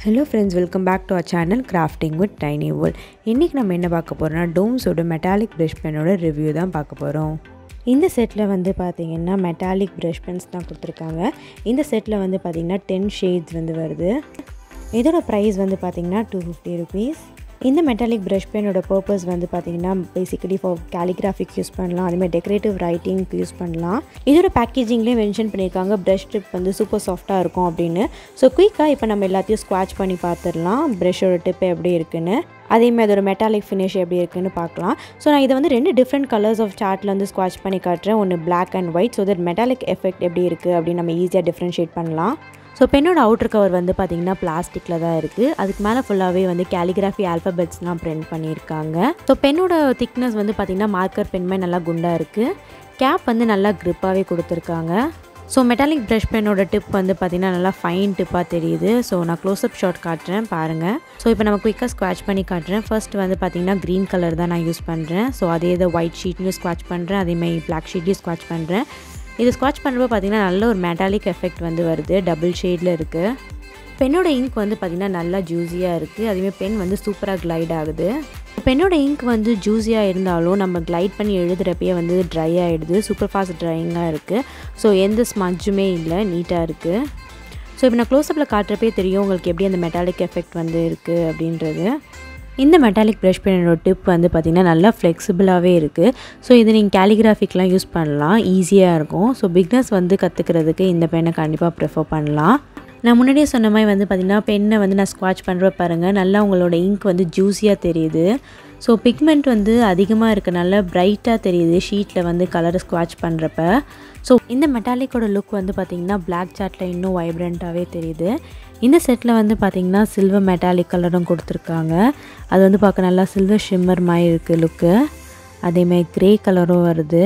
hello friends welcome back to our channel crafting with tiny world இன்றைக்கி நம்ம என்ன பார்க்க போகிறோம்னா டோம்ஸோட மெட்டாலிக் ப்ரஷ் பென்னோட ரிவ்யூ தான் பார்க்க போகிறோம் இந்த செட்டில் வந்து பார்த்தீங்கன்னா மெட்டாலிக் ப்ரஷ் பென்ஸ் தான் கொடுத்துருக்காங்க இந்த செட்டில் வந்து பார்த்திங்கன்னா டென் ஷேட்ஸ் வந்து வருது இதோட ப்ரைஸ் வந்து பார்த்திங்கன்னா டூ ஃபிஃப்டி ருபீஸ் இந்த மெட்டாலிக் ப்ரஷ் பென்னோட பர்பஸ் வந்து பார்த்திங்கன்னா பேசிக்கலி ஃபார் கேலிகிராஃபிக் யூஸ் பண்ணலாம் அதுமாதிரி டெக்கரேட்டிவ் ரைட்டிங்க்கு யூஸ் பண்ணலாம் இதோட பேக்கேஜிங்லேயே மென்ஷன் பண்ணியிருக்காங்க ப்ரஷ் டிப் வந்து சூப்பர் சாஃப்டாக இருக்கும் அப்படின்னு ஸோ குயிக்காக இப்போ நம்ம எல்லாத்தையும் ஸ்க்வாட்ச் பண்ணி பார்த்துடலாம் ப்ரஷோட டிப் எப்படி இருக்குன்னு அதேமாதிரி அதோட மெட்டாலிக் ஃபினிஷ் எப்படி இருக்குன்னு பார்க்கலாம் ஸோ நான் இதை வந்து ரெண்டு டிஃப்ரெண்ட் கலர்ஸ் ஆஃப் சார்ட்டில் வந்து ஸ்க்வாட்ச் பண்ணி காட்டுறேன் ஒன்று black and white so that metallic effect எப்படி இருக்குது அப்படின்னு நம்ம ஈஸியாக டிஃப்ரென்ஷியேட் பண்ணலாம் ஸோ பென்னோட அவுட்டர் கவர் வந்து பார்த்திங்கன்னா பிளாஸ்டிக்கில் தான் இருக்குது அதுக்கு மேலே ஃபுல்லாகவே வந்து கேலிகிராஃபி ஆல்ஃபபெட்ஸ்லாம் பிரிண்ட் பண்ணியிருக்காங்க ஸோ பென்னோட திக்னஸ் வந்து பார்த்திங்கன்னா மார்க்கர் பென்மே நல்லா குண்டாக இருக்குது கேப் வந்து நல்லா க்ரிப்பாகவே கொடுத்துருக்காங்க ஸோ மெட்டாலிக் ப்ரஷ் பென்னோட டிப் வந்து பார்த்திங்கன்னா நல்லா ஃபைன் டிப்பாக தெரியுது ஸோ நான் க்ளோஸ்அப் ஷாட் காட்டுறேன் பாருங்கள் ஸோ இப்போ நம்ம குயிக்காக ஸ்க்வாட்ச் பண்ணி காட்டுறேன் ஃபர்ஸ்ட் வந்து பார்த்திங்கன்னா க்ரீன் கலர் தான் நான் யூஸ் பண்ணுறேன் ஸோ அதே இதை ஒயிட் ஷீட்லையும் ஸ்க்வாட்ச் பண்ணுறேன் அதேமாதிரி பிளாக் ஷீட்லையும் ஸ்க்வாட்ச் பண்ணுறேன் இது ஸ்க்வாட்ச் பண்ணுறப்போ பார்த்திங்கன்னா நல்ல ஒரு மெட்டாலிக் எஃபெக்ட் வந்து வருது டபுள் ஷேடில் இருக்குது பென்னோட இங்க் வந்து பார்த்திங்கன்னா நல்லா ஜூஸியாக இருக்குது அதுவே பென் வந்து சூப்பராக க்ளைட் ஆகுது பென்னோட இங்க் வந்து ஜூஸியாக இருந்தாலும் நம்ம க்ளைட் பண்ணி எழுதுகிறப்பயே வந்து ட்ரை ஆகிடுது சூப்பர் ஃபாஸ்ட் ட்ரையிங்காக இருக்குது ஸோ எந்த ஸ்மஜ்ஜுமே இல்லை நீட்டாக இருக்குது ஸோ இப்போ நான் க்ளோஸ்அப்பில் காட்டுறப்பே தெரியும் உங்களுக்கு எப்படி அந்த மெட்டாலிக் எஃபெக்ட் வந்து இருக்குது அப்படின்றது இந்த மெட்டாலிக் ப்ரஷ் பென்னோட டிப் வந்து பார்த்திங்கன்னா நல்லா ஃப்ளெக்சிபிளாகவே இருக்குது ஸோ இது நீங்கள் கேலிகிராஃபிக்லாம் யூஸ் பண்ணலாம் ஈஸியாக இருக்கும் ஸோ பிக்னஸ் வந்து கற்றுக்கிறதுக்கு இந்த பெண்ணை கண்டிப்பாக ப்ரிஃபர் பண்ணலாம் நான் முன்னாடியே சொன்ன மாதிரி வந்து பார்த்திங்கன்னா பெண்ணை வந்து நான் ஸ்க்வாட்ச் பண்ணுற பாருங்கள் நல்லா உங்களோட இங்க் வந்து ஜூஸியாக தெரியுது ஸோ பிக்மெண்ட் வந்து அதிகமாக இருக்கனால பிரைட்டாக தெரியுது ஷீட்டில் வந்து கலர் ஸ்க்வாட்ச் பண்ணுறப்ப ஸோ இந்த மெட்டாலிக்கோட லுக் வந்து பார்த்திங்கன்னா பிளாக் சார்ட்டில் இன்னும் வைப்ரண்ட்டாகவே தெரியுது இந்த செட்டில் வந்து பார்த்திங்கன்னா சில்வர் மெட்டாலிக் கலரும் கொடுத்துருக்காங்க அது வந்து பார்க்க நல்லா சில்வர் ஷிம்மர் மாதிரி இருக்குது லுக்கு அதேமாதிரி க்ரே கலரும் வருது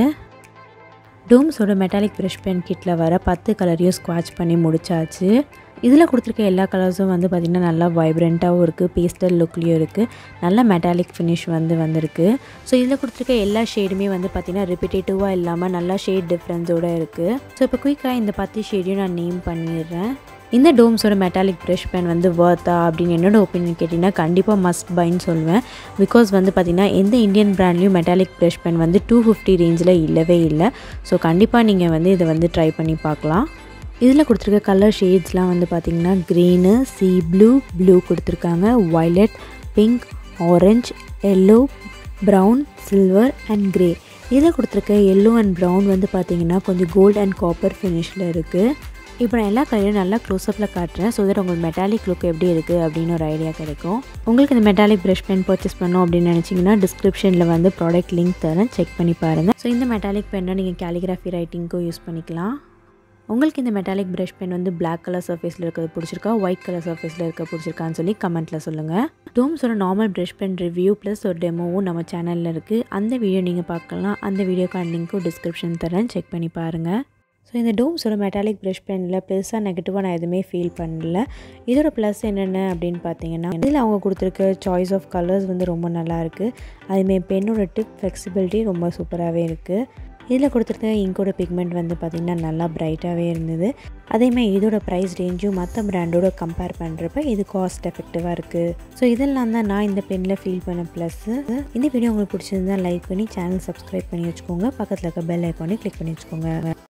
டூம்ஸோட மெட்டாலிக் ப்ரஷ் பென் கிட்டில் வர பத்து கலரையும் ஸ்க்வாட்ச் பண்ணி முடிச்சாச்சு இதில் கொடுத்துருக்க எல்லா கலர்ஸும் வந்து பார்த்திங்கன்னா நல்லா வைப்ரண்ட்டாகவும் இருக்குது பேஸ்டல் லுக்லேயும் இருக்குது நல்ல மெட்டாலிக் ஃபினிஷ் வந்து வந்திருக்கு ஸோ இதில் கொடுத்துருக்க எல்லா ஷேடுமே வந்து பார்த்திங்கன்னா ரிப்பிட்டேட்டிவாக இல்லாமல் நல்லா ஷேட் டிஃப்ரென்ஸோடு இருக்குது ஸோ இப்போ குயிக்காக இந்த பத்து ஷேடையும் நான் நேம் பண்ணிடுறேன் இந்த டோம்ஸோட மெட்டாலிக் ப்ரஷ் பென் வந்து வர்த்தா அப்படின்னு என்னோட ஒப்பீனியன் கேட்டிங்கன்னா கண்டிப்பாக மஸ்ட் பைன்னு சொல்லுவேன் பிகாஸ் வந்து பார்த்திங்கன்னா எந்த இந்தியன் ப்ராண்ட்லேயும் மெட்டாலிக் ப்ரஷ் பென் வந்து டூ ஃபிஃப்டி ரேஞ்சில் இல்லவே இல்லை ஸோ கண்டிப்பாக நீங்கள் வந்து இதை வந்து ட்ரை பண்ணி பார்க்கலாம் இதில் கொடுத்துருக்க கலர் ஷேட்ஸ்லாம் வந்து பார்த்திங்கன்னா க்ரீனு சி ப்ளூ ப்ளூ கொடுத்துருக்காங்க violet pink orange yellow brown silver and grey இதில் கொடுத்துருக்க எல்லோ அண்ட் ப்ரௌன் வந்து பார்த்திங்கன்னா கொஞ்சம் கோல்ட் அண்ட் காப்பர் ஃபினிஷில் இருக்குது இப்போ நான் எல்லா கலரையும் நல்லா க்ளோஸ்அப்பில் காட்டுறேன் ஸோ தட் உங்களுக்கு மெட்டாலிக் லுக் எப்படி இருக்குது அப்படின்னு ஒரு ஐடியா கிடைக்கும் உங்களுக்கு இந்த மெட்டாலிக் ப்ரஷ் பென் பர்ச்சேஸ் பண்ணோம் அப்படின்னு நினச்சிங்கன்னா டிஸ்கிரிப்ஷனில் வந்து ப்ராடக்ட் லிங்க் தரேன் செக் பண்ணி பாருங்கள் ஸோ இந்த மெட்டாலிக் பென்னை நீங்கள் கேலிகிராஃபி ரைட்டிங்க்கும் யூஸ் பண்ணிக்கலாம் உங்களுக்கு இந்த மெட்டாலிக் ப்ரஷ் பென் வந்து பிளாக் கலர் சர்ஃபேஸில் இருக்கிறது பிடிச்சிருக்கா ஒயிட் கலர் சர்ஃபேஸில் இருக்க பிடிச்சிருக்கான்னு சொல்லி கமெண்ட்டில் சொல்லுங்கள் டோம்ஸோட normal brush pen review plus ஒரு டெமோவும் நம்ம சேனலில் இருக்குது அந்த வீடியோ நீங்கள் பார்க்கலாம் அந்த வீடியோக்கான லிங்க்கும் டிஸ்கிரிப்ஷன் தரேன் செக் பண்ணி பாருங்கள் ஸோ இந்த டோம்ஸோட மெட்டாலிக் ப்ரஷ் பெனில் பெருசாக நெகட்டிவாக நான் எதுவுமே ஃபீல் பண்ணல இதோட ப்ளஸ் என்னென்ன அப்படின்னு பார்த்தீங்கன்னா இதில் அவங்க கொடுத்துருக்க சாய்ஸ் ஆஃப் கலர்ஸ் வந்து ரொம்ப நல்லாயிருக்கு அதுமாரி பென்னோட டிப் ஃப்ளெக்சிபிலிட்டி ரொம்ப சூப்பராகவே இருக்குது இதில் கொடுத்துருக்க இங்கோட பிக்மெண்ட் வந்து பார்த்திங்கன்னா நல்லா பிரைட்டாகவே இருந்தது அதேமாதிரி இதோட ப்ரைஸ் ரேஞ்சும் மற்ற ப்ராண்டோட கம்பேர் பண்ணுறப்ப இது காஸ்ட் எஃபெக்டிவாக இருக்குது ஸோ இதெல்லாம் தான் நான் இந்த பெனில் ஃபீல் பண்ண ப்ளஸ்ஸு இந்த வீடியோ உங்களுக்கு பிடிச்சிருந்தா லைக் பண்ணி சேனல் சப்ஸ்கிரைப் பண்ணி வச்சுக்கோங்க பக்கத்தில் இருக்க பெல் ஐக்கானே கிளிக் பண்ணி வச்சுக்கோங்க